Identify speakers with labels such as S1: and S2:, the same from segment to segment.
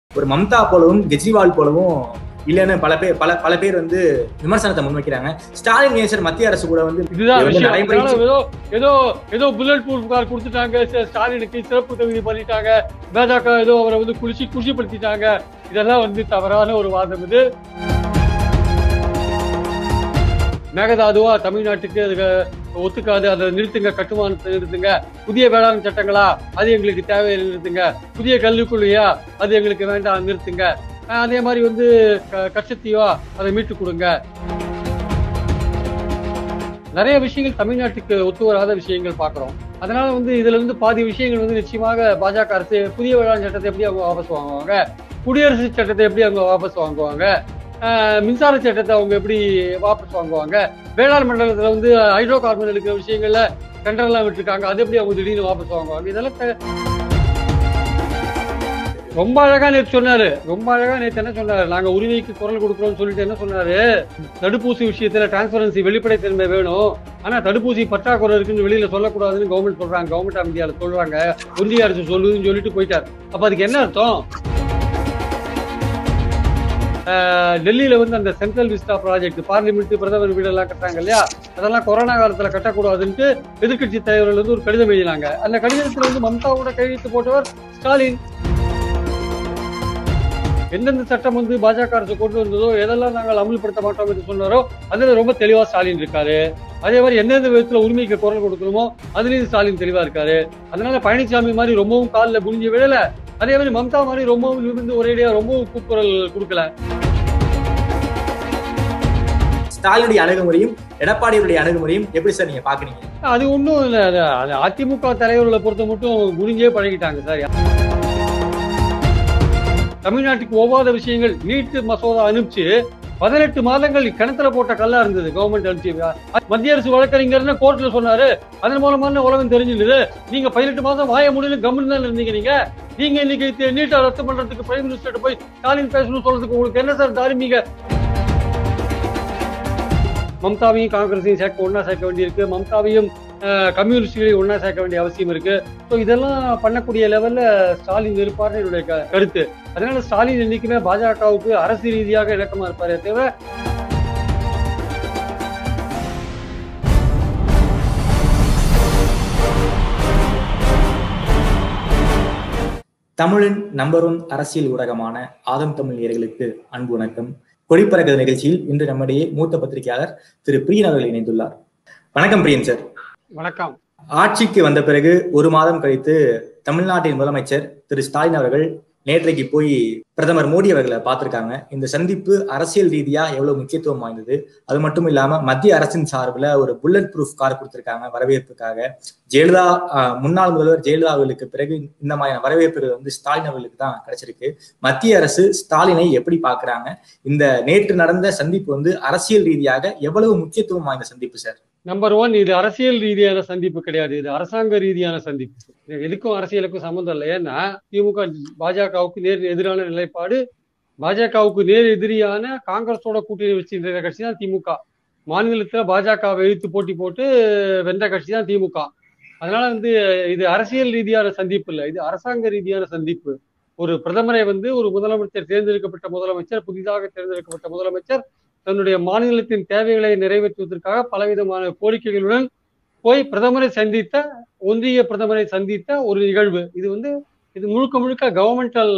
S1: ஒரு மம்தா போலவும் கெஜ்ரிவால் போலவும் இல்லைன்னு பல பேர் பல பல பேர் வந்து விமர்சனத்தை முன்வைக்கிறாங்க ஸ்டாலின் நேசர் மத்திய அரசு கூட வந்து
S2: இதுதான்
S1: இது வந்து
S2: விஷயம்
S1: நடைமுறை
S2: அதனால ஏதோ ஏதோ ஏதோ புல்லட் ப்ரூஃப் கார் கொடுத்துட்டாங்க ச- ஸ்டாலினுக்கு சிறப்பு தகுதி பண்ணிட்டாங்க பாஜக ஏதோ அவரை வந்து குளிச்சு குஷிப்படுத்திட்டாங்க இதெல்லாம் வந்து தவறான ஒரு வாதம் இது மேகதாதுவா தமிழ்நாட்டுக்கு அதுக்கு ஒத்துக்காது அதை நிறுத்துங்க கட்டுமானத்தை நிறுத்துங்க புதிய வேளாண் சட்டங்களா அது எங்களுக்கு தேவையில்லை நிறுத்துங்க புதிய கல்விக்குள்ளையா அது எங்களுக்கு வேண்டாம் நிறுத்துங்க அஹ் அதே மாதிரி வந்து க- கச்சத்தீவா அதை மீட்டு கொடுங்க நிறைய விஷயங்கள் தமிழ்நாட்டுக்கு ஒத்து வராத விஷயங்கள் பார்க்குறோம் அதனால வந்து இதுல இருந்து பாதி விஷயங்கள் வந்து நிச்சயமாக பாஜக அரசு புதிய வேளாண் சட்டத்தை எப்படி அவங்க வாபஸ் வாங்குவாங்க குடியரசு சட்டத்தை எப்படி அவங்க வாபஸ் வாங்குவாங்க ஆஹ் மின்சார சட்டத்தை அவங்க எப்படி வாபஸ் வாங்குவாங்க வேளாண் மண்டலத்துல வந்து ஹைட்ரோ கார்பன் எடுக்கிற விஷயங்கள்ல டெண்டர்லாம் விட்டுருக்காங்க அது எப்படி அவங்க திடீர்னு வாபஸ் வாங்குவாங்க இதெல்லாம் த- ரொம்ப அழகா நேற்று சொன்னாரு ரொம்ப அழகா நேற்று என்ன சொன்னாரு நாங்க உரிமைக்கு குரல் கொடுக்குறோம்னு சொல்லிட்டு என்ன சொன்னாரு தடுப்பூசி விஷயத்துல டிரான்ஸ்பரன்சி வெளிப்படைத்தன்மை வேணும் ஆனா தடுப்பூசி பற்றாக்குறை இருக்குன்னு வெளியில சொல்லக்கூடாதுன்னு கவர்மெண்ட் சொல்றாங்க கவர்மெண்ட் ஆஃப் இந்தியால சொல்றாங்க ஒன்றிய அரசு சொல்லுதுன்னு சொல்லிட்டு போயிட்டார் அப்ப அதுக்கு என்ன அர்த்தம் ஆஹ் டெல்லியில வந்து அந்த சென்ட்ரல் விஸ்டா ப்ராஜெக்ட் பார்லிமெண்ட் பிரதமர் வீடெல்லாம் கட்டுறாங்க இல்லையா அதெல்லாம் கொரோனா காலத்துல கட்டக்கூடாதுன்ட்டு எதிர்க்கட்சி தலைவர்கள் வந்து ஒரு கடிதம் எழுதினாங்க அந்த கடிதத்துல வந்து மம்தாவோட கையெழுத்து போட்டவர் ஸ்டாலின் எந்தெந்த சட்டம் வந்து பாஜக அரசு கொண்டு வந்ததோ எதெல்லாம் நாங்கள் அமல்படுத்த மாட்டோம் என்று சொன்னாரோ அதுல ரொம்ப தெளிவா ஸ்டாலின் இருக்காரு அதே மாதிரி எந்தெந்த விதத்துல உரிமைக்கு குரல் கொடுக்கணுமோ அதுலயும் ஸ்டாலின் தெளிவா இருக்காரு அதனால பழனிசாமி மாதிரி ரொம்பவும் காலில் குனிஞ்சு விழல அதே மாதிரி மம்தா மாதிரி ரொம்பவும் நிமிர்ந்து ஒரேடியா ரொம்பவும் கூக்குரல் கொடுக்கல
S1: ஸ்டாலினுடைய அணுகுமுறையும் எடப்பாடியுடைய அணுகுமுறையும் எப்படி சார் நீங்க பாக்குறீங்க
S2: அது ஒன்றும் இல்லை அது அது அதிமுக தலைவர்களை பொறுத்த மட்டும் குனிஞ்சே பழகிட்டாங்க சார் தமிழ்நாட்டுக்கு ஒவ்வாத விஷயங்கள் நீட்டு மசோதா அனுப்பிச்சு பதினெட்டு மாதங்கள் கிணத்துல போட்ட கல்லா இருந்தது கவர்மெண்ட் அனுப்பிச்சு மத்திய அரசு வழக்கறிஞர்னு கோர்ட்ல சொன்னாரு அதன் மூலமான உலகம் தெரிஞ்சிருந்தது நீங்க பதினெட்டு மாதம் வாய முடியல கவர்மெண்ட் தான் இருந்தீங்க நீங்க நீங்க இன்னைக்கு நீட்டை ரத்து பண்றதுக்கு பிரைம் மினிஸ்டர் போய் ஸ்டாலின் பேசணும்னு சொல்றதுக்கு உங்களுக்கு என்ன சார் தார்மீக மம்தாவையும் காங்கிரஸையும் சேர்க்க ஒண்ணா சேர்க்க வேண்டியிருக்கு மம்தாவையும் அஹ், கம்யூனிஸ்டுகளையும் ஒண்ணா சேர்க்க வேண்டிய அவசியம் இருக்கு ஸோ இதெல்லாம் பண்ணக்கூடிய லெவல்ல ஸ்டாலின் இருப்பார்னு என்னுடைய க- கருத்து அதனால ஸ்டாலின் என்னைக்குமே பாஜகவுக்கு அரசு ரீதியாக இலக்கமா இருப்பாரே தவிர
S1: தமிழின் நம்பர் ஒன் அரசியல் ஊடகமான ஆதம் தமிழ் நேயர்களுக்கு அன்பு வணக்கம் கொடிப்பறக்க நிகழ்ச்சியில் இன்று நம்முடைய மூத்த பத்திரிகையாளர் திரு பிரியன் அவர்கள் இணைந்துள்ளார் வணக்கம் பிரியன் சார்
S2: வணக்கம்
S1: ஆட்சிக்கு வந்த பிறகு ஒரு மாதம் கழித்து தமிழ்நாட்டின் முதலமைச்சர் திரு ஸ்டாலின் அவர்கள் நேற்றைக்கு போய் பிரதமர் மோடி அவர்களை பார்த்திருக்காங்க இந்த சந்திப்பு அரசியல் ரீதியா எவ்வளவு முக்கியத்துவம் வாய்ந்தது அது மட்டும் இல்லாம மத்திய அரசின் சார்பில் ஒரு புல்லட் ப்ரூஃப் கார் கொடுத்திருக்காங்க வரவேற்புக்காக ஜெயலலிதா ஆஹ், முன்னாள் முதல்வர் ஜெயலலிதா அவர்களுக்கு பிறகு இந்த மாதிரியான வரவேற்புகள் வந்து ஸ்டாலின் அவர்களுக்கு தான் கிடைச்சிருக்கு மத்திய அரசு ஸ்டாலினை எப்படி பார்க்கறாங்க இந்த நேற்று நடந்த சந்திப்பு வந்து அரசியல் ரீதியாக எவ்வளவு முக்கியத்துவம் வாய்ந்த சந்திப்பு சார்
S2: நம்பர் ஒன் இது அரசியல் ரீதியான சந்திப்பு கிடையாது இது அரசாங்க ரீதியான சந்திப்பு இது எதுக்கும் அரசியலுக்கும் சம்மந்தம் இல்லை ஏன்னா திமுக பாஜகவுக்கு நேர் எதிரான நிலைப்பாடு பாஜகவுக்கு நேர் எதிரியான காங்கிரஸோட கூட்டணி வச்சிருந்த கட்சி தான் திமுக மாநிலத்துல பாஜகவை எதிர்த்து போட்டி போட்டு வென்ற கட்சி தான் திமுக அதனால வந்து இது அரசியல் ரீதியான சந்திப்பு இல்லை இது அரசாங்க ரீதியான சந்திப்பு ஒரு பிரதமரை வந்து ஒரு முதலமைச்சர் தேர்ந்தெடுக்கப்பட்ட முதலமைச்சர் புதிதாக தேர்ந்தெடுக்கப்பட்ட முதலமைச்சர் தன்னுடைய மாநிலத்தின் தேவைகளை நிறைவேற்றுவதற்காக பலவிதமான கோரிக்கைகளுடன் போய் பிரதமரை சந்தித்த ஒன்றிய பிரதமரை சந்தித்த ஒரு நிகழ்வு இது வந்து இது முழுக்க முழுக்க கவர்மெண்டல்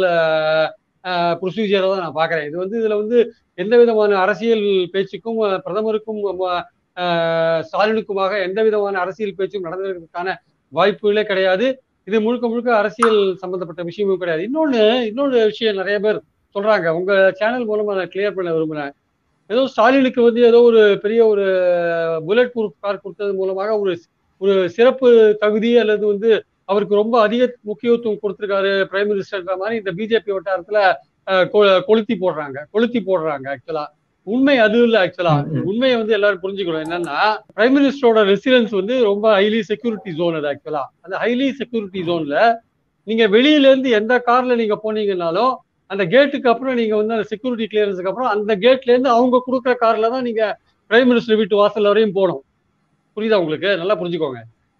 S2: ப்ரொசீஜரை தான் நான் பார்க்குறேன் இது வந்து இதுல வந்து எந்த விதமான அரசியல் பேச்சுக்கும் அஹ், பிரதமருக்கும் அஹ், அஹ், ஸ்டாலினுக்குமாக எந்த விதமான அரசியல் பேச்சும் நடந்ததற்கான வாய்ப்புகளே கிடையாது இது முழுக்க முழுக்க அரசியல் சம்பந்தப்பட்ட விஷயமும் கிடையாது இன்னொன்னு இன்னொரு விஷயம் நிறைய பேர் சொல்றாங்க உங்க சேனல் மூலமா நான் கிளியர் பண்ண விரும்புறேன் ஏதோ ஸ்டாலினுக்கு வந்து ஏதோ ஒரு பெரிய ஒரு புல்லட் ப்ரூஃப் கார் கொடுத்தது மூலமாக ஒரு ஒரு சிறப்பு தகுதி அல்லது வந்து அவருக்கு ரொம்ப அதிக முக்கியத்துவம் கொடுத்திருக்காரு பிரைம் மினிஸ்டர்ன்ற மாதிரி இந்த பிஜேபி வட்டாரத்துல அஹ், கொ- கொளுத்தி போடுறாங்க கொளுத்தி போடுறாங்க ஆக்சுவலா உண்மை அது இல்ல ஆக்சுவலா
S1: ம், ம்.
S2: உண்மையை வந்து எல்லாரும் புரிஞ்சுக்கணும் என்னன்னா பிரைம் மினிஸ்டரோட ரெசிடென்ஸ் வந்து ரொம்ப ஹைலி செக்யூரிட்டி ஜோன் அது ஆக்சுவலா அந்த ஹைலி செக்யூரிட்டி ஜோன்ல நீங்க வெளியில இருந்து எந்த கார்ல நீங்க போனீங்கன்னாலும் அந்த கேட்டுக்கு அப்புறம் நீங்க வந்து அந்த செக்யூரிட்டி கிளியரன்ஸுக்கு அப்புறம் அந்த கேட்ல இருந்து அவங்க கொடுக்குற கார்ல தான் நீங்க பிரைம் மினிஸ்டர் வீட்டு வாசல் வரையும் போகணும் புரியுதா உங்களுக்கு நல்லா புரிஞ்சுக்கோங்க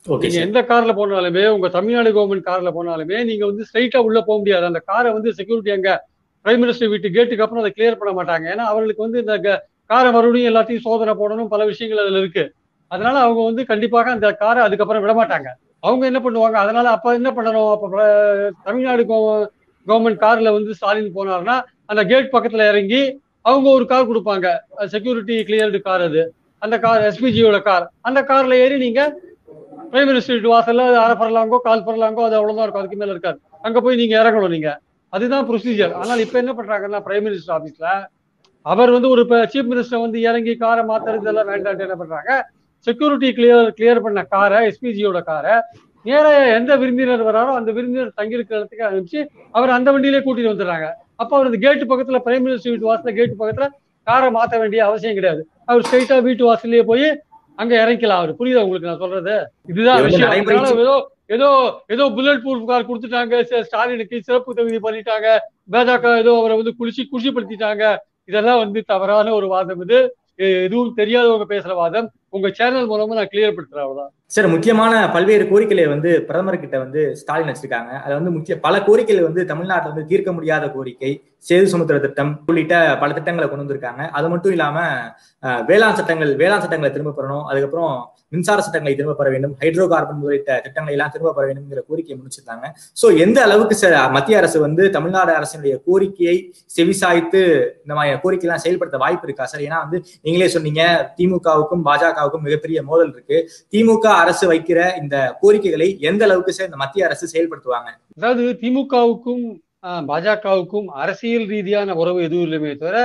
S1: ஓகே
S2: நீங்க
S1: சார்
S2: எந்த கார்ல போனாலுமே உங்க தமிழ்நாடு கவர்மெண்ட் கார்ல போனாலுமே நீங்க வந்து ஸ்ட்ரைட்டா உள்ள போக முடியாது அந்த காரை வந்து செக்யூரிட்டி அங்க பிரைம் மினிஸ்டர் வீட்டு கேட்டுக்கு அப்புறம் அதை கிளியர் பண்ண மாட்டாங்க ஏன்னா அவர்களுக்கு வந்து இந்த க- காரை மறுபடியும் எல்லாத்தையும் சோதனை போடணும் பல விஷயங்கள் அதுல இருக்கு அதனால அவங்க வந்து கண்டிப்பாக அந்த காரை அதுக்கப்புறம் விட மாட்டாங்க அவங்க என்ன பண்ணுவாங்க அதனால அப்ப என்ன பண்ணணும் அப்ப பிர- தமிழ்நாடு கவர்மெண்ட் கார்ல வந்து ஸ்டாலின் போனாருன்னா அந்த கேட் பக்கத்துல இறங்கி அவங்க ஒரு கார் கொடுப்பாங்க செக்யூரிட்டி கிளியர்டு கார் அது அந்த கார் எஸ்பிஜியோட கார் அந்த கார்ல ஏறி நீங்க பிரைம் மினிஸ்டர் வாசல்ல அது அரை பரலாங்கோ கால் பரலாங்கோ அது அவ்வளவுதான் இருக்கும் அதுக்கு மேல இருக்காது அங்க போய் நீங்க இறங்கணும் நீங்க அதுதான் ப்ரொசீஜர் ஆனால் இப்ப என்ன பண்றாங்கன்னா பிரைம் மினிஸ்டர் ஆபீஸ்ல அவர் வந்து ஒரு சீஃப் மினிஸ்டர் வந்து இறங்கி காரை மாத்துறது இதெல்லாம் வேண்டாம்னு என்ன பண்றாங்க செக்யூரிட்டி கிளியர் கிளியர் பண்ண காரை எஸ்பிஜியோட காரை நேர எந்த விருந்தினர் வராரோ அந்த விருந்தினர் தங்கியிருக்கிற இடத்துக்கு அனுப்பிச்சு அவர் அந்த வண்டியிலே கூட்டிட்டு வந்துடுறாங்க அப்ப அவர் அந்த கேட்டு பக்கத்துல பிரைம் மினிஸ்டர் வீட்டு வாசல்ல கேட்டு பக்கத்துல காரை மாத்த வேண்டிய அவசியம் கிடையாது அவர் ஸ்ட்ரைட்டா வீட்டு வாசல்லயே போய் அங்க இறங்கிக்கலாம் அவர் புரியுதா உங்களுக்கு நான் சொல்றது இதுதான்
S1: இது வந்து
S2: விஷயம்
S1: நடைமுறை
S2: அதனால ஏதோ ஏதோ ஏதோ புல்லட் ப்ரூஃப் கார் கொடுத்துட்டாங்க ச- ஸ்டாலினுக்கு சிறப்பு தகுதி பண்ணிட்டாங்க பாஜக ஏதோ அவரை வந்து குளிச்சு குஷிப்படுத்திட்டாங்க இதெல்லாம் வந்து தவறான ஒரு வாதம் இது எ- எதுவும் தெரியாதவங்க பேசுற வாதம் உங்க சேனல் மூலமா நான் கிளியர் படுத்துறேன் அவ்வளவுதான்
S1: சார் முக்கியமான பல்வேறு கோரிக்கைகளை வந்து பிரதமர் கிட்ட வந்து ஸ்டாலின் வச்சிருக்காங்க அதுல வந்து முக்கிய பல கோரிக்கைகள் வந்து தமிழ்நாட்டில் வந்து தீர்க்க முடியாத கோரிக்கை சேது சமுத்திர திட்டம் உள்ளிட்ட பல திட்டங்களை கொண்டு வந்திருக்காங்க அது மட்டும் இல்லாம அஹ், வேளாண் சட்டங்கள் வேளாண் சட்டங்களை திரும்ப பெறணும் அதுக்கப்புறம் மின்சார சட்டங்களை திரும்ப பெற வேண்டும் ஹைட்ரோ கார்பன் உள்ளிட்ட திட்டங்களை எல்லாம் திரும்ப பெற வேண்டும்ங்கிற கோரிக்கையை முடிச்சிருக்காங்க சோ எந்த அளவுக்கு சார் மத்திய அரசு வந்து தமிழ்நாடு அரசினுடைய கோரிக்கையை செவிசாய்த்து இந்த மாதிரி கோரிக்கை எல்லாம் செயல்படுத்த வாய்ப்பு இருக்கா சார் ஏன்னா வந்து நீங்களே சொன்னீங்க திமுகவுக்கும் பாஜகவுக்கும் மிகப்பெரிய மோதல் இருக்கு திமுக அரசு வைக்கிற இந்த கோரிக்கைகளை எந்த அளவுக்கு சார் இந்த மத்திய அரசு செயல்படுத்துவாங்க
S2: அதாவது திமுகவுக்கும் பாஜகவுக்கும் அரசியல் ரீதியான உறவு எதுவும் இல்லைமே தவிர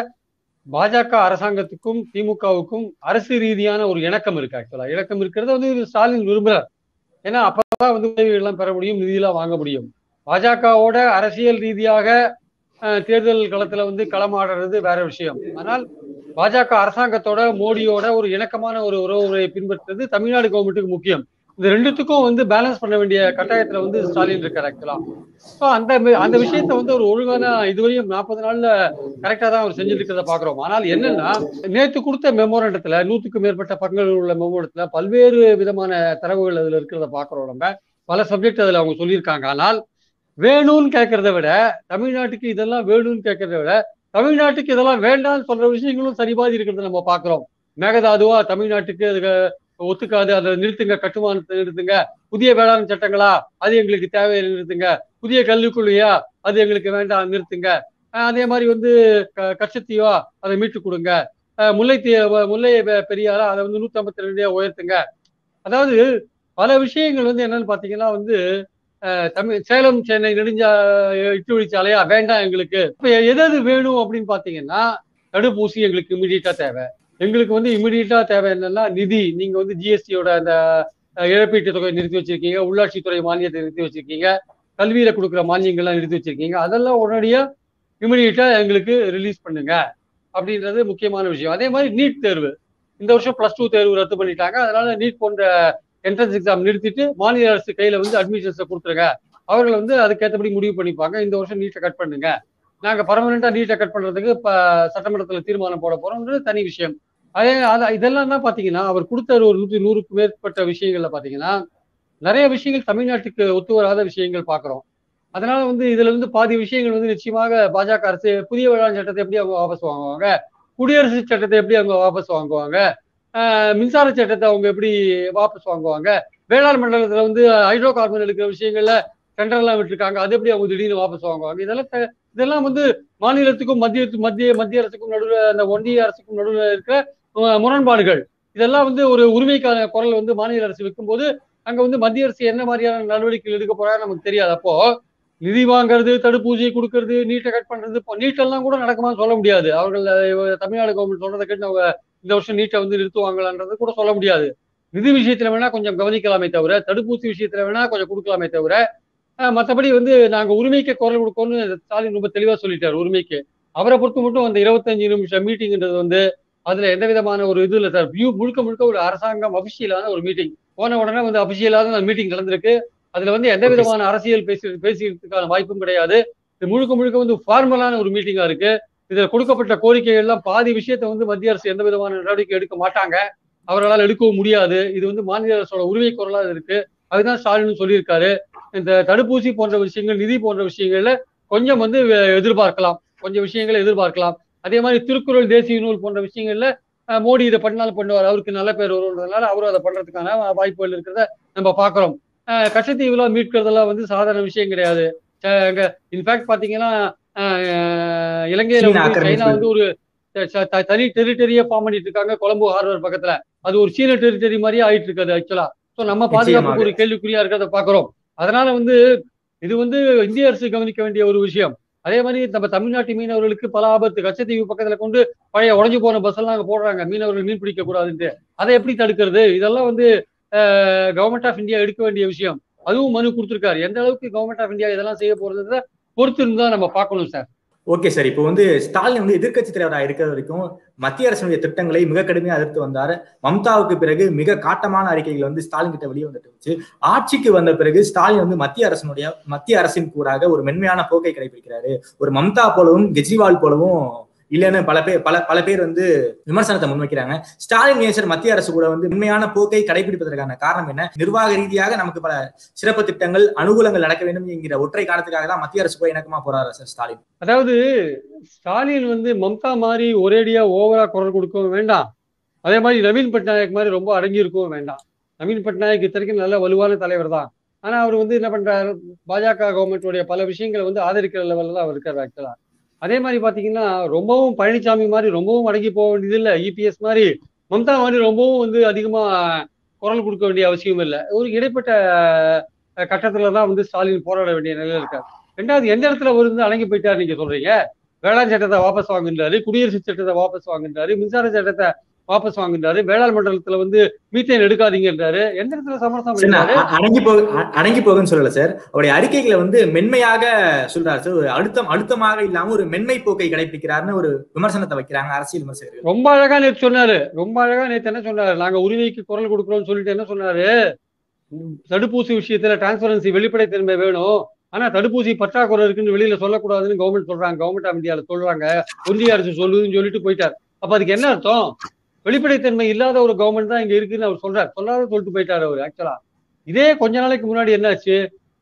S2: பாஜக அரசாங்கத்துக்கும் திமுகவுக்கும் அரசு ரீதியான ஒரு இணக்கம் இருக்கு ஆக்சுவலா இணக்கம் இருக்கிறத வந்து ஸ்டாலின் விரும்புறார் ஏன்னா அப்பதான் வந்து உதவிகள் எல்லாம் பெற முடியும் நிதியெல்லாம் வாங்க முடியும் பாஜகவோட அரசியல் ரீதியாக அஹ், தேர்தல் களத்துல வந்து களமாடுறது வேற விஷயம் ஆனால் பாஜக அரசாங்கத்தோட மோடியோட ஒரு இணக்கமான ஒரு உறவுமுறையை பின்பற்றுறது தமிழ்நாடு கவர்மெண்ட்டுக்கு முக்கியம் இந்த ரெண்டுத்துக்கும் வந்து பேலன்ஸ் பண்ண வேண்டிய கட்டாயத்துல வந்து ஸ்டாலின் இருக்கார் ஆக்சுவலா ஸோ அந்த வி- அந்த விஷயத்த வந்து ஒரு ஒழுங்கான இதுவரையும் நாற்பது நாள்ல கரெக்டா தான் அவர் செஞ்சுட்டு இருக்கிறத பாக்குறோம் ஆனால் என்னன்னா நேத்து கொடுத்த மெமோரண்டத்துல நூத்துக்கும் மேற்பட்ட பக்கங்கள் உள்ள மெமோரண்டத்துல பல்வேறு விதமான தரவுகள் அதுல இருக்கிறத பாக்குறோம் நம்ம பல சப்ஜெக்ட் அதுல அவங்க சொல்லியிருக்காங்க ஆனால் வேணும்னு கேட்கறத விட தமிழ்நாட்டுக்கு இதெல்லாம் வேணும்னு கேட்கறத விட தமிழ்நாட்டுக்கு இதெல்லாம் வேண்டாம்னு சொல்ற விஷயங்களும் சரிபாதி இருக்கிறத நம்ம பாக்குறோம் மேகதாதுவா தமிழ்நாட்டுக்கு அதுக்கு ஒத்துக்காது அதை நிறுத்துங்க கட்டுமானத்தை நிறுத்துங்க புதிய வேளாண் சட்டங்களா அது எங்களுக்கு தேவையில்லை நிறுத்துங்க புதிய கல்விக்குள்ளையா அது எங்களுக்கு வேண்டாம் நிறுத்துங்க அஹ் அதே மாதிரி வந்து க- கச்சத்தீவா அதை மீட்டு கொடுங்க அஹ் முல்லை தீ- முல்லை பெ- பெரியாரா அதை வந்து நூத்தி ஐம்பத்தி ரெண்டே உயர்த்துங்க அதாவது பல விஷயங்கள் வந்து என்னன்னு பாத்தீங்கன்னா வந்து அஹ் தமிழ் சேலம் சென்னை நெடுஞ்சா இட்டு வழிச்சாலையா வேண்டாம் எங்களுக்கு இப்ப எது எது வேணும் அப்படின்னு பாத்தீங்கன்னா தடுப்பூசி எங்களுக்கு இமிடியட்டா தேவை எங்களுக்கு வந்து இமிடியட்டா தேவை என்னன்னா நிதி நீங்க வந்து ஜிஎஸ்டியோட அந்த அஹ், இழப்பீட்டு தொகை நிறுத்தி வச்சிருக்கீங்க உள்ளாட்சித்துறை மானியத்தை நிறுத்தி வச்சிருக்கீங்க கல்வியில கொடுக்குற மானியங்கள்லாம் நிறுத்தி வச்சிருக்கீங்க அதெல்லாம் உடனடியா இமிடியட்டா எங்களுக்கு ரிலீஸ் பண்ணுங்க அப்படின்றது முக்கியமான விஷயம் அதே மாதிரி நீட் தேர்வு இந்த வருஷம் பிளஸ் டூ தேர்வு ரத்து பண்ணிட்டாங்க அதனால நீட் போன்ற என்ட்ரன்ஸ் எக்ஸாம் நிறுத்திட்டு மாநில அரசு கையில வந்து அட்மிஷன்ஸை கொடுத்துருங்க அவர்கள் வந்து அதுக்கேற்றபடி முடிவு பண்ணிப்பாங்க இந்த வருஷம் நீட்டை கட் பண்ணுங்க நாங்க பர்மனண்டா நீட்டை கட் பண்றதுக்கு இப்ப சட்டமன்றத்துல தீர்மானம் போட போறோம்ன்றது தனி விஷயம் அதே அது- இதெல்லாம் தான் பாத்தீங்கன்னா அவர் கொடுத்த ஒரு நூற்றி நூறுக்கு மேற்பட்ட விஷயங்கள்ல பாத்தீங்கன்னா நிறைய விஷயங்கள் தமிழ்நாட்டுக்கு ஒத்து வராத விஷயங்கள் பாக்குறோம் அதனால வந்து இதுல வந்து பாதி விஷயங்கள் வந்து நிச்சயமாக பாஜக அரசு புதிய வேளாண் சட்டத்தை எப்படி அவங்க வாபஸ் வாங்குவாங்க குடியரசு சட்டத்தை எப்படி அவங்க வாபஸ் வாங்குவாங்க ஆஹ் மின்சார சட்டத்தை அவங்க எப்படி வாபஸ் வாங்குவாங்க வேளாண் மண்டலத்துல வந்து ஹைட்ரோ கார்பன் எடுக்கிற விஷயங்கள்ல டெண்டர் எல்லாம் விட்டுருக்காங்க அது எப்படி அவங்க திடீர்னு வாபஸ் வாங்குவாங்க இதெல்லாம் த- இதெல்லாம் வந்து மாநிலத்துக்கும் மத்திய மத்திய மத்திய அரசுக்கும் நடுவில் அந்த ஒன்றிய அரசுக்கும் நடுவில் இருக்கிற அஹ், முரண்பாடுகள் இதெல்லாம் வந்து ஒரு உரிமைக்கான குரல் வந்து மாநில அரசு வைக்கும்போது அங்க வந்து மத்திய அரசு என்ன மாதிரியான நடவடிக்கைகள் எடுக்க போறாங்க நமக்கு தெரியாது அப்போ நிதி வாங்குறது தடுப்பூசி கொடுக்கறது நீட்டை கட் பண்றது இப்போ நீட்டெல்லாம் கூட நடக்குமான்னு சொல்ல முடியாது அவர்கள் அஹ், தமிழ்நாடு கவர்மெண்ட் சொல்றதை கேட்டு அவங்க இந்த வருஷம் நீட்டை வந்து நிறுத்துவாங்களான்றது கூட சொல்ல முடியாது நிதி விஷயத்துல வேணா கொஞ்சம் கவனிக்கலாமே தவிர தடுப்பூசி விஷயத்துல வேணா கொஞ்சம் கொடுக்கலாமே தவிர அஹ், மத்தபடி வந்து நாங்க உரிமைக்கு குரல் கொடுக்கணும்னு ஸ்டாலின் ரொம்ப தெளிவா சொல்லிட்டாரு உரிமைக்கு அவரை பொறுத்த மட்டும் அந்த இருபத்தஞ்சு நிமிஷம் மீட்டிங்ன்றது வந்து அதுல எந்த விதமான ஒரு இது இல்லை சார் வியூ முழுக்க முழுக்க ஒரு அரசாங்கம் அபிஷியலான ஒரு மீட்டிங் போன உடனே வந்து அபிஷியலான மீட்டிங் நடந்திருக்கு அதுல வந்து எந்த
S1: Okay,
S2: விதமான அரசியல் பேசி பேசிக்கிறதுக்கான வாய்ப்பும் கிடையாது இது முழுக்க முழுக்க வந்து ஃபார்மலான ஒரு மீட்டிங்கா இருக்கு இதுல கொடுக்கப்பட்ட கோரிக்கைகள் எல்லாம் பாதி விஷயத்தை வந்து மத்திய அரசு எந்த விதமான நடவடிக்கை எடுக்க மாட்டாங்க அவர்களால் எடுக்கவும் முடியாது இது வந்து மாநில அரசோட உரிமை குரலா இருக்கு அதுதான் ஸ்டாலின் சொல்லியிருக்காரு இந்த தடுப்பூசி போன்ற விஷயங்கள் நிதி போன்ற விஷயங்கள்ல கொஞ்சம் வந்து அஹ், எதிர்பார்க்கலாம் கொஞ்சம் விஷயங்களை எதிர்பார்க்கலாம் அதே மாதிரி திருக்குறள் தேசிய நூல் போன்ற விஷயங்கள்ல அஹ், மோடி இதை பண்ணாலும் பண்ணுவார் அவருக்கு நல்ல பேர் வருன்றதுனால அவரும் அதை பண்றதுக்கான வாய்ப்புகள் இருக்கிறத நம்ம பாக்குறோம் அஹ், கச்சத்தீவுல மீட்கிறதெல்லாம் வந்து சாதாரண விஷயம் கிடையாது இன்ஃபேக்ட் பாத்தீங்கன்னா அஹ், இலங்கையில
S1: சீன
S2: வந்து
S1: ஆக்கிரமிப்பு.
S2: சைனா வந்து ஒரு த- த- த- தனி டெரிட்டரியா ஃபார்ம் பண்ணிட்டு இருக்காங்க கொலம்போ ஹார்பர் பக்கத்துல அது ஒரு சீன டெரிட்டரி மாதிரியே ஆயிட்டு இருக்காது ஆக்சுவலா சோ நம்ம பாதுகாப்புக்கு ஒரு கேள்விக்குறியா இருக்கிறத பாக்குறோம் அதனால வந்து இது வந்து இந்திய அரசு கவனிக்க வேண்டிய ஒரு விஷயம் அதே மாதிரி நம்ம தமிழ்நாட்டு மீனவர்களுக்கு பல ஆபத்து கச்சத்தீவு பக்கத்துல கொண்டு பழைய உடஞ்சு போன பஸ் எல்லாம் அங்க போடுறாங்க மீனவர்கள் மீன் பிடிக்க கூடாதுன்ட்டு அதை எப்படி தடுக்கிறது இதெல்லாம் வந்து கவர்மெண்ட் ஆஃப் இந்தியா எடுக்க வேண்டிய விஷயம் அதுவும் மனு கொடுத்திருக்காரு எந்த அளவுக்கு கவர்மெண்ட் ஆஃப் இந்தியா இதெல்லாம் செய்ய போறதுன்றத பொறுத்து இருந்தா நம்ம பார்க்கணும் சார்
S1: ஓகே சார் இப்போ வந்து ஸ்டாலின் வந்து எதிர்க்கட்சி தலைவராக இருக்கிற வரைக்கும் மத்திய அரசுடைய திட்டங்களை மிக கடுமையா எதிர்த்து வந்தார் மம்தாவுக்கு பிறகு மிக காட்டமான அறிக்கைகள் வந்து ஸ்டாலின் கிட்ட வெளியே வந்துட்டு இருந்துச்சு ஆட்சிக்கு வந்த பிறகு ஸ்டாலின் வந்து மத்திய அரசினுடைய மத்திய அரசின் கூறாக ஒரு மென்மையான போக்கை கடைபிடிக்கிறாரு ஒரு மம்தா போலவும் கெஜ்ரிவால் போலவும் இல்லைன்னு பல பேர் பல பல பேர் வந்து விமர்சனத்தை முன்வைக்கிறாங்க ஸ்டாலின் நேசர் மத்திய அரசு கூட வந்து மென்மையான போக்கை கடைபிடிப்பதற்கான காரணம் என்ன நிர்வாக ரீதியாக நமக்கு பல சிறப்பு திட்டங்கள் அனுகூலங்கள் நடக்க வேண்டும் என்கிற ஒற்றை காரணத்துக்காக தான் மத்திய அரசு கூட இணக்கமா போறாரு சார் ஸ்டாலின்
S2: அதாவது ஸ்டாலின் வந்து மம்தா மாதிரி ஒரேடியா ஓவரா குரல் கொடுக்கவும் வேண்டாம் அதே மாதிரி நவீன் பட்நாயக் மாதிரி ரொம்ப அடங்கி இருக்கவும் வேண்டாம் நவீன் பட்நாயக் இத்தனைக்கும் நல்ல வலுவான தலைவர் தான் ஆனா அவர் வந்து என்ன பண்றாரு பாஜக கவர்மெண்ட்டுடைய பல விஷயங்களை வந்து ஆதரிக்கிற லெவல்ல தான் அவர் இருக்காரு ஆக்சுவலா அதே மாதிரி பாத்தீங்கன்னா ரொம்பவும் பழனிசாமி மாதிரி ரொம்பவும் அடங்கி போக வேண்டியது இல்லை இபிஎஸ் மாதிரி மம்தா மாதிரி ரொம்பவும் வந்து அதிகமா குரல் கொடுக்க வேண்டிய அவசியம் இல்லை ஒரு இடைப்பட்ட அஹ், கட்டத்துல தான் வந்து ஸ்டாலின் போராட வேண்டிய நிலையில இருக்காரு ரெண்டாவது எந்த இடத்துல அவர் வந்து அடங்கி போயிட்டாரு நீங்க சொல்றீங்க வேளாண் சட்டத்தை வாபஸ் வாங்குன்றாரு குடியரசு சட்டத்தை வாபஸ் வாங்குன்றாரு மின்சார சட்டத்தை வாபஸ் வாங்குன்றாரு வேளாண் மண்டலத்துல வந்து மீத்தேன் எடுக்காதீங்கன்றாரு எந்த இடத்துல சமரசம்
S1: சார், நான்
S2: பண்ணிட்டாரு
S1: அ- அடங்கி போக அ- அடங்கி போகுன்னு சொல்லல சார் அவருடைய அறிக்கைகளை வந்து மென்மையாக சொல்றாரு சார் ஒரு அழுத்தம் அழுத்தமாக இல்லாம ஒரு மென்மை போக்கை கடைபிடிக்கிறாருன்னு ஒரு விமர்சனத்தை வைக்கிறாங்க அரசியல் விமர்சகர்கள்
S2: ரொம்ப அழகா நேத்து சொன்னாரு ரொம்ப அழகா நேத்து என்ன சொன்னாரு நாங்க உரிமைக்கு குரல் கொடுக்குறோம்னு சொல்லிட்டு என்ன சொன்னாரு உம், தடுப்பூசி விஷயத்துல டிரான்ஸ்பரன்சி வெளிப்படைத்தன்மை வேணும் ஆனா தடுப்பூசி பற்றாக்குறை இருக்குன்னு வெளியில சொல்லக்கூடாதுன்னு கவர்மெண்ட் சொல்றாங்க கவர்மெண்ட் ஆஃப் இந்தியால சொல்றாங்க ஒன்றிய அரசு சொல்லுதுன்னு சொல்லிட்டு போயிட்டார் அப்ப அதுக்கு என்ன அர்த்தம் வெளிப்படைத்தன்மை இல்லாத ஒரு கவர்மெண்ட் தான் இங்க இருக்குன்னு அவர் சொல்றாரு சொல்லாத சொல்லிட்டு போயிட்டாரு அவர் ஆக்சுவலா இதே கொஞ்ச நாளைக்கு முன்னாடி என்னாச்சு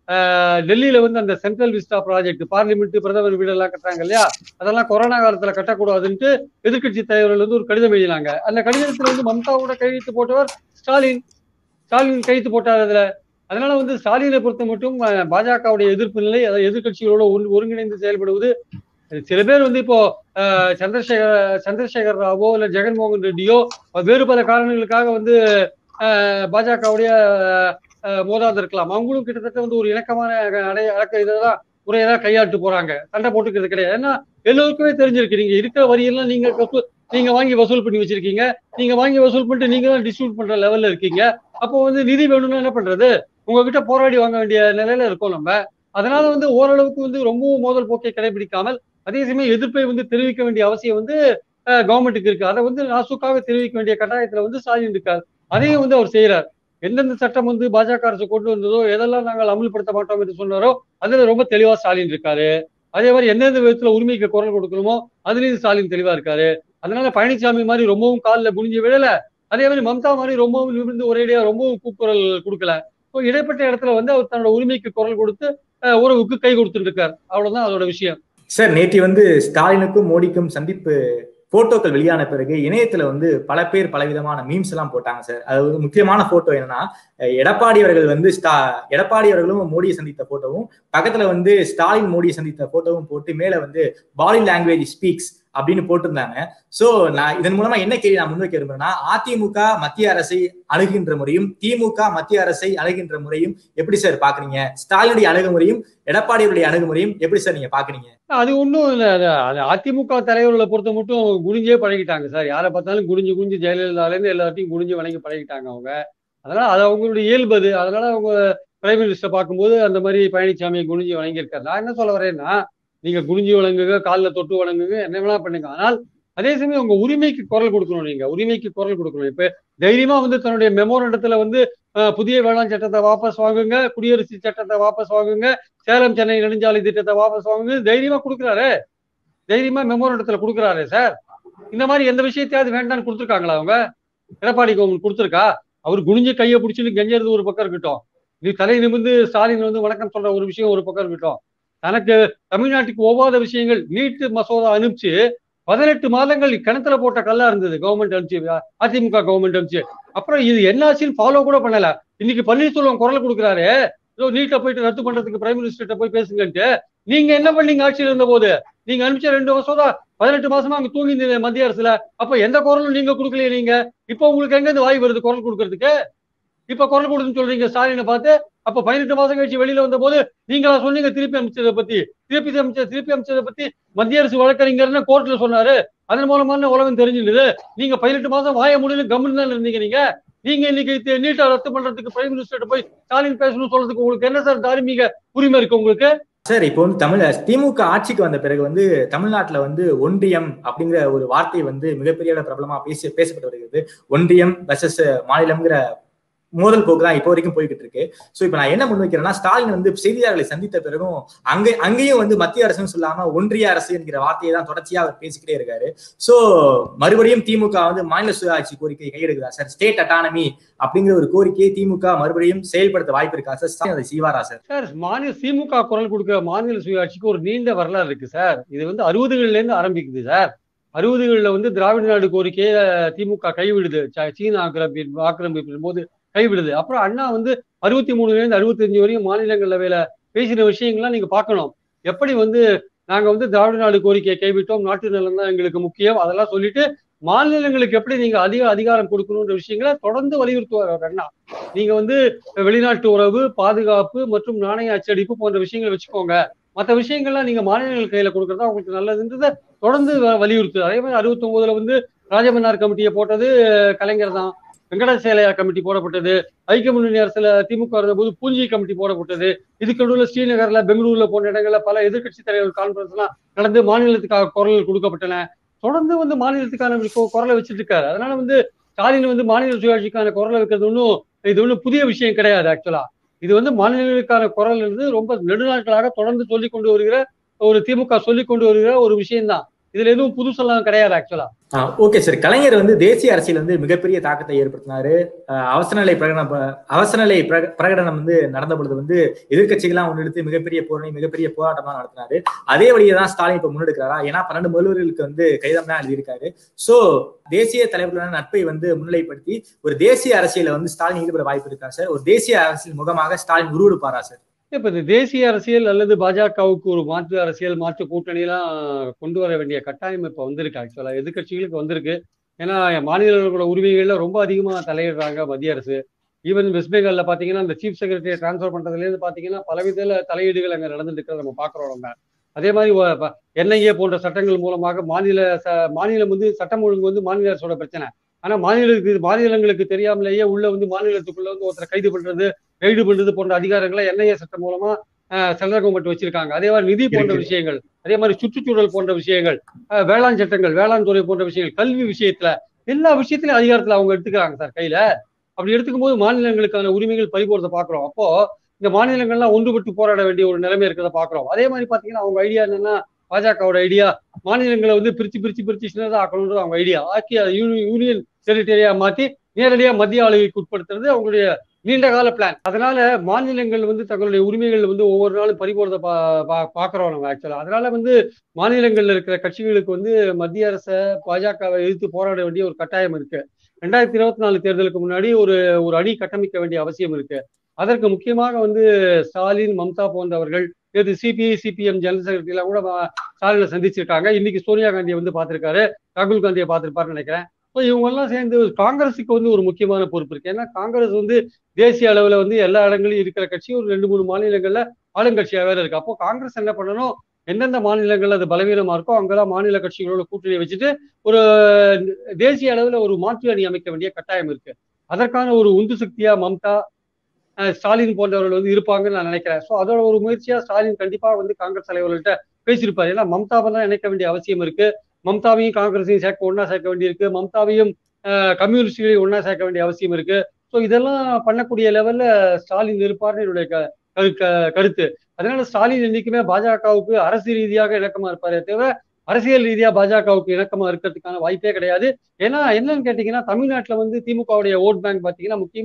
S2: ஆஹ் டெல்லியில வந்து அந்த சென்ட்ரல் விஸ்டா ப்ராஜெக்ட் பார்லிமெண்ட் பிரதமர் வீடெல்லாம் கட்டுறாங்க இல்லையா அதெல்லாம் கொரோனா காலத்துல கட்டக்கூடாதுன்ட்டு எதிர்க்கட்சி தலைவர்கள் வந்து ஒரு கடிதம் எழுதினாங்க அந்த கடிதத்துல வந்து மம்தாவோட கையெழுத்து போட்டவர் ஸ்டாலின் ஸ்டாலின் கையெழுத்து போட்டார் அதுல அதனால வந்து ஸ்டாலினை பொறுத்த மட்டும் அஹ், பாஜகவுடைய எதிர்ப்பு நிலை அதாவது எதிர்க்கட்சிகளோட ஒன்று- ஒருங்கிணைந்து செயல்படுவது சில பேர் வந்து இப்போ அஹ், சந்திரசேகர் சந்திரசேகர் ராவோ இல்ல ஜெகன்மோகன் ரெட்டியோ வேறு பல காரணங்களுக்காக வந்து அஹ், பாஜகவுடைய அஹ், மோதாது இருக்கலாம் அவங்களும் கிட்டத்தட்ட வந்து ஒரு இணக்கமான அடைய அடக்க இதெல்லாம் முறையதான் கையாட்டு போறாங்க சண்டை போட்டுக்கிறது கிடையாது ஏன்னா எல்லோருக்குமே தெரிஞ்சிருக்கு நீங்க இருக்கிற வரியெல்லாம் நீங்க வசூல் நீங்க வாங்கி வசூல் பண்ணி வச்சிருக்கீங்க நீங்க வாங்கி வசூல் பண்ணிட்டு நீங்க தான் டிஸ்ட்ரிபியூட் பண்ற லெவல்ல இருக்கீங்க அப்போ வந்து நிதி வேணும்னா என்ன பண்றது உங்ககிட்ட போராடி வாங்க வேண்டிய நிலையில இருக்கோம் நம்ம அதனால வந்து ஓரளவுக்கு வந்து ரொம்பவும் மோதல் போக்கை கடைபிடிக்காமல் அதே சமயம் எதிர்ப்பை வந்து தெரிவிக்க வேண்டிய அவசியம் வந்து கவர்மெண்ட்டுக்கு இருக்கு அதை வந்து நாசுக்காக தெரிவிக்க வேண்டிய கட்டாயத்துல வந்து ஸ்டாலின் இருக்கார் அதையும் வந்து அவர் செய்யறார் எந்தெந்த சட்டம் வந்து பாஜக அரசு கொண்டு வந்ததோ எதெல்லாம் நாங்கள் அமல்படுத்த மாட்டோம் என்று சொன்னாரோ அதுல ரொம்ப தெளிவா ஸ்டாலின் இருக்காரு அதே மாதிரி எந்தெந்த விதத்துல உரிமைக்கு குரல் கொடுக்கணுமோ அதுலயும் ஸ்டாலின் தெளிவா இருக்காரு அதனால பழனிசாமி மாதிரி ரொம்பவும் காலில் குனிஞ்சு விழல அதே மாதிரி மம்தா மாதிரி ரொம்பவும் நிமிர்ந்து ஒரேடியா ரொம்பவும் கூக்குரல் கொடுக்கல இப்போ இடைப்பட்ட இடத்துல வந்து அவர் தன்னோட உரிமைக்கு குரல் கொடுத்து அஹ், உறவுக்கு கை கொடுத்துட்டு இருக்காரு அவ்வளவுதான் அதோட விஷயம்
S1: சார் நேற்று வந்து ஸ்டாலினுக்கும் மோடிக்கும் சந்திப்பு போட்டோக்கள் வெளியான பிறகு இணையத்துல வந்து பல பேர் பலவிதமான மீம்ஸ் எல்லாம் போட்டாங்க சார் அது வந்து முக்கியமான போட்டோ என்னன்னா அஹ் எடப்பாடி அவர்கள் வந்து ஸ்டா எடப்பாடி அவர்களும் மோடியை சந்தித்த போட்டோவும் பக்கத்துல வந்து ஸ்டாலின் மோடியை சந்தித்த போட்டோவும் போட்டு மேல வந்து பாடி லாங்குவேஜ் ஸ்பீக்ஸ் அப்படின்னு போட்டிருந்தாங்க சோ நான் இதன் மூலமா என்ன கேள்வி நான் முன்வைக்க விரும்புறேன்னா அதிமுக மத்திய அரசை அணுகின்ற முறையும் திமுக மத்திய அரசை அணுகின்ற முறையும் எப்படி சார் பாக்குறீங்க ஸ்டாலினுடைய அணுகுமுறையும் எடப்பாடியுடைய அணுகுமுறையும் எப்படி சார் நீங்க பாக்குறீங்க
S2: அது ஒன்றும் இல்லை அது அது அதிமுக தலைவர்களை பொறுத்த மட்டும் குனிஞ்சே பழகிட்டாங்க சார் யாரை பார்த்தாலும் குனிஞ்சு குனிஞ்சு ஜெயலலிதாலேருந்து எல்லாத்தையும் குனிஞ்சு வணங்கி பழகிட்டாங்க அவங்க அதனால அது அவங்களுடைய இயல்பு அது அதனால அவங்க பிரைம் மினிஸ்டர் பார்க்கும்போது அந்த மாதிரி பழனிசாமியை குனிஞ்சு வணங்கியிருக்காரு நான் என்ன சொல்ல வரேன்னா நீங்க குனிஞ்சு வணங்குங்க காலில் தொட்டு வணங்குங்க என்ன வேணா பண்ணுங்க ஆனால் அதே சமயம் உங்க உரிமைக்கு குரல் கொடுக்கணும் நீங்க உரிமைக்கு குரல் கொடுக்கணும் இப்ப தைரியமா வந்து தன்னுடைய மெமோரண்டத்துல வந்து அஹ், புதிய வேளாண் சட்டத்தை வாபஸ் வாங்குங்க குடியரசு சட்டத்தை வாபஸ் வாங்குங்க சேலம் சென்னை நெடுஞ்சாலை திட்டத்தை வாபஸ் வாங்குங்க தைரியமா கொடுக்குறாரு தைரியமா மெமோரண்டத்துல கொடுக்குறாரு சார் இந்த மாதிரி எந்த விஷயத்தையாவது வேண்டாம்னு கொடுத்துருக்காங்களா அவங்க எடப்பாடி கவர்மெண்ட் கொடுத்துருக்கா அவர் குனிஞ்சு கையை பிடிச்சின்னு கெஞ்சறது ஒரு பக்கம் இருக்கட்டும் நீ தலை நிமிர்ந்து ஸ்டாலின் வந்து வணக்கம் சொல்ற ஒரு விஷயம் ஒரு பக்கம் இருக்கட்டும் தனக்கு தமிழ்நாட்டுக்கு ஒவ்வாத விஷயங்கள் நீட்டு மசோதா அனுப்பிச்சு பதினெட்டு மாதங்கள் கிணத்துல போட்ட கல்லா இருந்தது கவர்மெண்ட் அனுப்பிச்சு அதிமுக கவர்மெண்ட் அனுப்பிச்சு அப்புறம் இது என்னாச்சுன்னு ஃபாலோ கூட பண்ணல இன்னைக்கு பன்னீர்செல்வம் குரல் கொடுக்குறாரு ஏதோ நீட்டை போயிட்டு ரத்து பண்றதுக்கு பிரைம் மினிஸ்டர்கிட்ட போய் பேசுங்கன்ட்டு நீங்க என்ன பண்ணீங்க ஆட்சியில் இருந்த போது நீங்க அனுப்பிச்ச ரெண்டு வருஷம் தான் பதினெட்டு மாசமா அங்க தூங்கி இருந்தீங்க மத்திய அரசுல அப்ப எந்த குரலும் நீங்க கொடுக்கலையே நீங்க இப்ப உங்களுக்கு எங்க இருந்து வாய் வருது குரல் கொடுக்கறதுக்கு இப்ப குரல் கொடுன்னு சொல்றீங்க ஸ்டாலினை பார்த்து அப்ப பதினெட்டு மாசம் கழிச்சு வெளியில வந்த போது நீங்களா சொன்னீங்க திருப்பி அமைச்சதை பத்தி திருப்பி அமைச்ச திருப்பி அமைச்சதை பத்தி மத்திய அரசு வழக்கறிஞர்னு கோர்ட்ல சொன்னாரு அதன் மூலமா உலகம் தெரிஞ்சிருந்தது நீங்க பதினெட்டு மாசம் வாய முடியல கம்முன்னு தான் இருந்தீங்க நீங்க நீங்க இன்னைக்கு நீட்டா ரத்து பண்றதுக்கு பிரைம் மினிஸ்டர் போய் ஸ்டாலின் பேசணும்னு சொல்றதுக்கு உங்களுக்கு என்ன சார் தார்மீக உரிமை இருக்கு உங்களுக்கு
S1: சார் இப்போ வந்து தமிழ் திமுக ஆட்சிக்கு வந்த பிறகு வந்து தமிழ்நாட்டுல வந்து ஒன்றியம் அப்படிங்கிற ஒரு வார்த்தை வந்து மிகப்பெரிய பிரபலமா பேசி பேசப்பட்டு வருகிறது ஒன்றியம் வர்சஸ் மாநிலம்ங்கிற மோதல் போக்கு தான் இப்போ வரைக்கும் போய்கிட்டு இருக்கு சோ இப்ப நான் என்ன முன்வைக்கிறேன்னா ஸ்டாலின் வந்து செய்தியாளர்களை சந்தித்த பிறகும் அங்க அங்கேயும் வந்து மத்திய அரசுன்னு சொல்லாம ஒன்றிய அரசு என்கிற வார்த்தையை தான் தொடர்ச்சியா அவர் பேசிக்கிட்டே இருக்காரு சோ மறுபடியும் திமுக வந்து மாநில சுயாட்சி கோரிக்கை கையெடுக்குதா சார் ஸ்டேட் அட்டானமி அப்படிங்கிற ஒரு கோரிக்கையை திமுக மறுபடியும் செயல்படுத்த வாய்ப்பு இருக்கா சார் ஸ்டாலின் அதை செய்வாரா சார்
S2: சார் மாநில திமுக குரல் கொடுக்கிற மாநில சுயாட்சிக்கு ஒரு நீண்ட வரலாறு இருக்கு சார் இது வந்து அறுபதுகள்ல இருந்து ஆரம்பிக்குது சார் அறுபதுகளில் வந்து திராவிட நாடு கோரிக்கையை திமுக கைவிடுது சீன ஆக்கிரமிப்பு ஆக்கிரமிப்பின் போது கைவிடுது அப்புறம் அண்ணா வந்து அறுபத்தி மூணுல இருந்து அறுபத்தஞ்சு வரையும் மாநிலங்களவையில பேசின விஷயங்கள்லாம் நீங்க பார்க்கணும் எப்படி வந்து நாங்க வந்து திராவிட நாடு கோரிக்கையை கைவிட்டோம் நாட்டு நலன் தான் எங்களுக்கு முக்கியம் அதெல்லாம் சொல்லிட்டு மாநிலங்களுக்கு எப்படி நீங்க அதிக அதிகாரம் கொடுக்கணுன்ற விஷயங்களை தொடர்ந்து வலியுறுத்துவார் அண்ணா நீங்க வந்து வெளிநாட்டு உறவு பாதுகாப்பு மற்றும் நாணய அச்சடிப்பு போன்ற விஷயங்களை வச்சுக்கோங்க மற்ற விஷயங்கள்லாம் நீங்க மாநிலங்கள் கையில கொடுக்கறதா உங்களுக்கு நல்லதுன்றத தொடர்ந்து வலியுறுத்து அதே மாதிரி அறுபத்தி ஒன்பதுல வந்து ராஜமன்னார் கமிட்டியை போட்டது கலைஞர் தான் வெங்கடாசேலையா கமிட்டி போடப்பட்டது ஐக்கிய முன்னணி அரசுல திமுக இருந்தபோது பூஞ்சி கமிட்டி போடப்பட்டது இதுக்கு நடுவில் ஸ்ரீநகர்ல பெங்களூர்ல போன்ற இடங்கள்ல பல எதிர்கட்சி தலைவர் கான்பரன்ஸ் எல்லாம் நடந்து மாநிலத்துக்காக குரல் கொடுக்கப்பட்டன தொடர்ந்து வந்து மாநிலத்துக்கான குரலை வச்சுட்டு இருக்காரு அதனால வந்து ஸ்டாலின் வந்து மாநில சுயாட்சிக்கான குரலை வைக்கிறது ஒன்றும் இது ஒன்றும் புதிய விஷயம் கிடையாது ஆக்சுவலா இது வந்து மாநிலங்களுக்கான குரல் இருந்து ரொம்ப நெடுநாட்களாக தொடர்ந்து சொல்லி கொண்டு வருகிற ஒரு திமுக சொல்லி கொண்டு வருகிற ஒரு விஷயம்தான் இதுல எதுவும் புதுசெல்லாம் கிடையாது ஆக்சுவலா
S1: ஓகே சார் கலைஞர் வந்து தேசிய அரசியல் வந்து மிகப்பெரிய தாக்கத்தை ஏற்படுத்தினாரு அவசர நிலை பிரகடனம் அவசர நிலை பிரகடனம் வந்து நடந்த பொழுது வந்து எதிர்கட்சிகள்லாம் முன்னெடுத்து மிகப்பெரிய போரணி மிகப்பெரிய போராட்டம் தான் நடத்தினாரு அதே வழியை தான் ஸ்டாலின் இப்ப முன்னெடுக்கிறாரா ஏன்னா பன்னெண்டு முதல்வர்களுக்கு வந்து கைதம் தான் எழுதியிருக்காரு சோ தேசிய தலைவர்களான நட்பை வந்து முன்னிலைப்படுத்தி ஒரு தேசிய அரசியல வந்து ஸ்டாலின் ஈடுபட வாய்ப்பு இருக்கா சார் ஒரு தேசிய அரசியல் முகமாக ஸ்டாலின் உருவெடுப்பாரா சார்
S2: இப்ப இந்த தேசிய அரசியல் அல்லது பாஜகவுக்கு ஒரு மாற்று அரசியல் மாற்று கூட்டணி எல்லாம் கொண்டு வர வேண்டிய கட்டாயம் இப்ப வந்திருக்கு ஆக்சுவலா எதிர்கட்சிகளுக்கு வந்திருக்கு ஏன்னா மாநிலங்களோட உரிமைகள்ல ரொம்ப அதிகமா தலையிடுறாங்க மத்திய அரசு ஈவன் வெஸ்ட் பெங்கால்ல பாத்தீங்கன்னா இந்த சீஃப் செக்ரட்டரியை டிரான்ஸ்ஃபர் பண்றதுல இருந்து பாத்தீங்கன்னா பலவித தலையீடுகள் அங்க நடந்துட்டு இருக்கிறத நம்ம பாக்குறோம் நம்ம அதே மாதிரி என்ஐஏ போன்ற சட்டங்கள் மூலமாக மாநில மாநிலம் வந்து சட்டம் ஒழுங்கு வந்து மாநில அரசோட பிரச்சனை ஆனா மாநிலத்துக்கு மாநிலங்களுக்கு தெரியாமலேயே உள்ள வந்து மாநிலத்துக்குள்ள வந்து ஒருத்தரை கைது பண்றது கைது பண்றது போன்ற அதிகாரங்களை என்ஐஏ சட்டம் மூலமா சென்ட்ரல் கவர்மெண்ட் வச்சிருக்காங்க அதே மாதிரி நிதி போன்ற விஷயங்கள் அதே மாதிரி சுற்றுச்சூழல் போன்ற விஷயங்கள் வேளாண் சட்டங்கள் வேளாண் துறை போன்ற விஷயங்கள் கல்வி விஷயத்துல எல்லா விஷயத்திலும் அதிகாரத்துல அவங்க எடுத்துக்கிறாங்க சார் கையில அப்படி எடுத்துக்கும் போது மாநிலங்களுக்கான உரிமைகள் பறிபோறதை பாக்குறோம் அப்போ இந்த மாநிலங்கள்லாம் ஒன்றுபட்டு போராட வேண்டிய ஒரு நிலைமை இருக்கிறத பாக்குறோம் அதே மாதிரி பாத்தீங்கன்னா அவங்க ஐடியா என்னன்னா பாஜகவோட ஐடியா மாநிலங்களை வந்து பிரிச்சு பிரிச்சு பிரிச்சு சின்னதாக ஆக்கணுன்றது அவங்க ஐடியா ஆக்கி அதை யூனியன் டெரிட்டரியா மாத்தி நேரடியா மத்திய ஆளுகைக்கு உட்படுத்துறது அவங்களுடைய நீண்ட கால பிளான் அதனால மாநிலங்கள் வந்து தங்களுடைய உரிமைகள் வந்து ஒவ்வொரு நாளும் பறிபோறத பா பாக்குறோம் நம்ம ஆக்சுவலா அதனால வந்து மாநிலங்கள்ல இருக்கிற கட்சிகளுக்கு வந்து மத்திய அரசை பாஜகவை எதிர்த்து போராட வேண்டிய ஒரு கட்டாயம் இருக்கு ரெண்டாயிரத்தி இருபத்தி நாலு தேர்தலுக்கு முன்னாடி ஒரு ஒரு அணி கட்டமைக்க வேண்டிய அவசியம் இருக்கு அதற்கு முக்கியமாக வந்து ஸ்டாலின் மம்தா போன்றவர்கள் இது சிபிஐ சிபிஎம் ஜெனரல் செக்ரட்டரி எல்லாம் கூட ஸ்டாலினை சந்திச்சிருக்காங்க இன்னைக்கு சோனியா காந்தியை வந்து பார்த்திருக்காரு ராகுல் காந்தியை பார்த்திருப்பாருன்னு நினைக்கிறேன் ஸோ இவங்க எல்லாம் சேர்ந்து காங்கிரஸுக்கு வந்து ஒரு முக்கியமான பொறுப்பு இருக்கு ஏன்னா காங்கிரஸ் வந்து தேசிய அளவுல வந்து எல்லா இடங்களையும் இருக்கிற கட்சி ஒரு ரெண்டு மூணு மாநிலங்கள்ல ஆளுங்கட்சியா வேற இருக்கு அப்போ காங்கிரஸ் என்ன பண்ணணும் எந்தெந்த மாநிலங்கள்ல அது பலவீனமா இருக்கோ அங்கெல்லாம் மாநில கட்சிகளோட கூட்டணி வச்சுட்டு ஒரு தேசிய அளவுல ஒரு மாற்று அணி அமைக்க வேண்டிய கட்டாயம் இருக்கு அதற்கான ஒரு உந்து சக்தியா மம்தா ஸ்டாலின் போன்றவர்கள் வந்து இருப்பாங்கன்னு நான் நினைக்கிறேன் ஸோ அதோட ஒரு முயற்சியா ஸ்டாலின் கண்டிப்பா வந்து காங்கிரஸ் தலைவர்கள்ட்ட பேசியிருப்பாரு ஏன்னா மம்தாவை தான் இணைக்க வேண்டிய அவசியம் இருக்கு மம்தாவையும் காங்கிரஸையும் சேர்க்க ஒன்னா சேர்க்க வேண்டியிருக்கு மம்தாவையும் கம்யூனிஸ்டுகளையும் ஒன்னா சேர்க்க வேண்டிய அவசியம் இருக்கு ஸோ இதெல்லாம் பண்ணக்கூடிய லெவல்ல ஸ்டாலின் இருப்பார்னு என்னுடைய கருத்து அதனால ஸ்டாலின் என்னைக்குமே பாஜகவுக்கு அரசு ரீதியாக இணக்கமா இருப்பாரே தவிர அரசியல் ரீதியா பாஜகவுக்கு இணக்கமா இருக்கிறதுக்கான வாய்ப்பே கிடையாது ஏன்னா என்னன்னு கேட்டீங்கன்னா தமிழ்நாட்டுல வந்து திமுகவுடைய ஓட் பேங்க் பாத்தீங்கன்னா முக்கியமா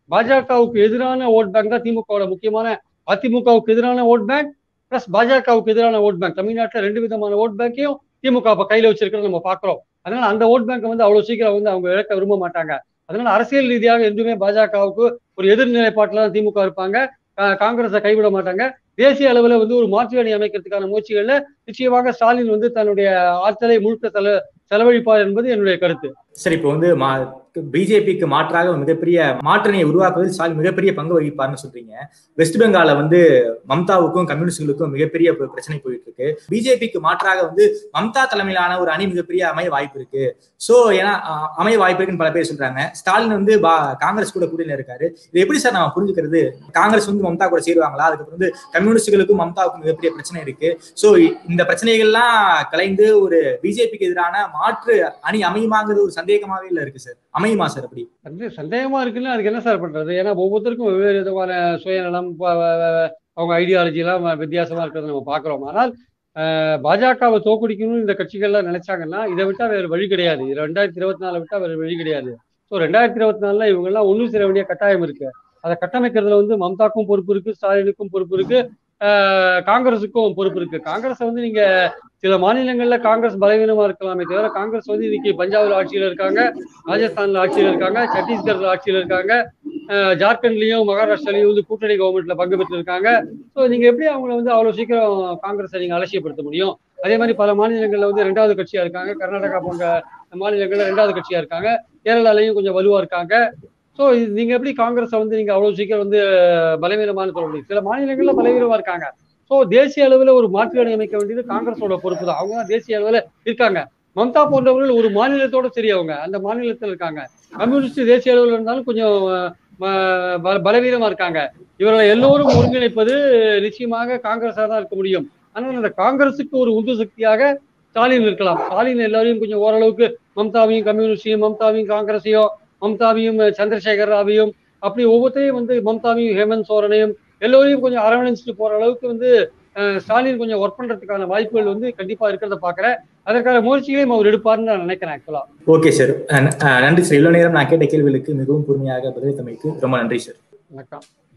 S2: பாஜகவுக்கு எதிரான ஓட் பேங்க் தான் திமுகவோட முக்கியமான அதிமுகவுக்கு எதிரான ஓட் பேங்க் பிளஸ் பாஜகவுக்கு எதிரான ஓட் பேங்க் தமிழ்நாட்டில் ரெண்டு விதமான ஓட் பேங்கையும் திமுக இப்ப கையில வச்சிருக்கிறத நம்ம பாக்குறோம் அதனால அந்த ஓட் பேங்க் வந்து அவ்வளவு சீக்கிரம் வந்து அவங்க இழக்க விரும்ப மாட்டாங்க அதனால அரசியல் ரீதியாக என்றுமே பாஜகவுக்கு ஒரு எதிர்நிலைப்பாட்டில் தான் திமுக இருப்பாங்க காங்கிரஸை கைவிட மாட்டாங்க தேசிய அளவில் வந்து ஒரு மாற்று அணி அமைக்கிறதுக்கான முயற்சிகள்ல நிச்சயமாக ஸ்டாலின் வந்து தன்னுடைய ஆற்றலை முழுக்க செல செலவழிப்பார் என்பது என்னுடைய கருத்து
S1: சரி இப்போ வந்து பிஜேபிக்கு மாற்றாக மிகப்பெரிய மாற்றணியை உருவாக்குவதில் ஸ்டாலின் மிகப்பெரிய பங்கு வகிப்பார்னு சொல்றீங்க வெஸ்ட் பெங்கால வந்து மம்தாவுக்கும் கம்யூனிஸ்டுகளுக்கும் மிகப்பெரிய பிரச்சனை போயிட்டு இருக்கு பிஜேபிக்கு மாற்றாக வந்து மம்தா தலைமையிலான ஒரு அணி மிகப்பெரிய அமைய வாய்ப்பு இருக்கு சோ ஏன்னா அமைய வாய்ப்பு இருக்குன்னு பல பேர் சொல்றாங்க ஸ்டாலின் வந்து காங்கிரஸ் கூட கூட்டணியில இருக்காரு இது எப்படி சார் நம்ம புரிஞ்சுக்கிறது காங்கிரஸ் வந்து மம்தா கூட சேருவாங்களா அதுக்கப்புறம் வந்து கம்யூனிஸ்டுகளுக்கும் மம்தாவுக்கும் மிகப்பெரிய பிரச்சனை இருக்கு சோ இந்த பிரச்சனைகள்லாம் கலைந்து ஒரு பிஜேபிக்கு எதிரான மாற்று அணி அமையுமாங்கிறது ஒரு சந்தேகமாவே இல்ல இருக்கு சார் அமையுமா சார் அப்படி
S2: சந்தேகமா இருக்குன்னா அதுக்கு என்ன சார் பண்றது ஏன்னா ஒவ்வொருத்தருக்கும் வெவ்வேறு விதமான சுயநலம் அவங்க ஐடியாலஜி எல்லாம் வித்தியாசமா இருக்கிறத நம்ம பாக்குறோம் ஆனால் பாஜகவை தோக்கடிக்கணும்னு இந்த கட்சிகள்லாம் நினைச்சாங்கன்னா இதை விட்டா வேற வழி கிடையாது ரெண்டாயிரத்தி இருபத்தி நாலு விட்டா வேற வழி கிடையாது ஸோ ரெண்டாயிரத்தி இருபத்தி நாலுல இவங்க எல்லாம் ஒன்றும் சேர வேண்டிய கட்டாயம் இருக்கு அதை கட்டமைக்கிறதுல வந்து மம்தாக்கும் பொறுப்பு இருக்கு ஸ்டாலினுக்கும் பொறுப்பு இருக்கு காங்கிரஸுக்கும் பொறுப்பு இருக்கு காங்கிரஸ் வந்து நீங்க சில மாநிலங்கள்ல காங்கிரஸ் பலவீனமா இருக்கலாமே தவிர காங்கிரஸ் வந்து இன்னைக்கு பஞ்சாப்ல ஆட்சியில இருக்காங்க ராஜஸ்தான்ல ஆட்சியில இருக்காங்க சத்தீஸ்கர்ல ஆட்சியில இருக்காங்க ஜார்க்கண்ட்லயும் மகாராஷ்டிராலையும் வந்து கூட்டணி கவர்மெண்ட்ல பங்கு பெற்று இருக்காங்க ஸோ நீங்க எப்படி அவங்கள வந்து அவ்வளவு சீக்கிரம் காங்கிரஸை நீங்க அலட்சியப்படுத்த முடியும் அதே மாதிரி பல மாநிலங்கள்ல வந்து ரெண்டாவது கட்சியா இருக்காங்க கர்நாடகா போன்ற மாநிலங்கள்ல ரெண்டாவது கட்சியா இருக்காங்க கேரளாலையும் கொஞ்சம் வலுவா இருக்காங்க ஸோ நீங்க எப்படி காங்கிரஸை வந்து நீங்க அவ்வளவு சீக்கிரம் வந்து பலவீனமான சொல்ல முடியும் சில மாநிலங்கள்ல பலவீனமா இருக்காங்க ஸோ தேசிய அளவில் ஒரு மாற்று அணி அமைக்க வேண்டியது காங்கிரஸோட பொறுப்பு தான் அவங்க தான் தேசிய அளவில் இருக்காங்க மம்தா போன்றவர்கள் ஒரு மாநிலத்தோட சரி அவங்க அந்த மாநிலத்தில் இருக்காங்க கம்யூனிஸ்ட் தேசிய அளவில் இருந்தாலும் கொஞ்சம் பலவீனமா இருக்காங்க இவர்களை எல்லோரும் ஒருங்கிணைப்பது நிச்சயமாக காங்கிரஸாக தான் இருக்க முடியும் ஆனால் அந்த காங்கிரஸுக்கு ஒரு உந்து சக்தியாக ஸ்டாலின் இருக்கலாம் ஸ்டாலின் எல்லாரையும் கொஞ்சம் ஓரளவுக்கு மம்தாவையும் கம்யூனிஸ்டையும் மம்தாவையும் காங்கிரஸையும் மம்தாவையும் சந்திரசேகர் ராவையும் அப்படி ஒவ்வொருத்தையும் வந்து மம்தாவையும் ஹேமந்த் சோரனையும் எல்லோரையும் கொஞ்சம் அரவணைச்சிட்டு போற அளவுக்கு வந்து ஸ்டாலின் கொஞ்சம் ஒர்க் பண்றதுக்கான வாய்ப்புகள் வந்து கண்டிப்பா இருக்கிறத பாக்குறேன் அதற்கான முயற்சிகளையும் அவர் எடுப்பார்னு நான் நினைக்கிறேன் ஆக்சுவலா
S1: ஓகே சார் நன்றி சார் இவ்வளவு நேரம் நான் கேட்ட கேள்விகளுக்கு மிகவும் பொறுமையாக பதிலளித்தமைக்கு ரொம்ப நன்றி சார்
S2: வணக்கம்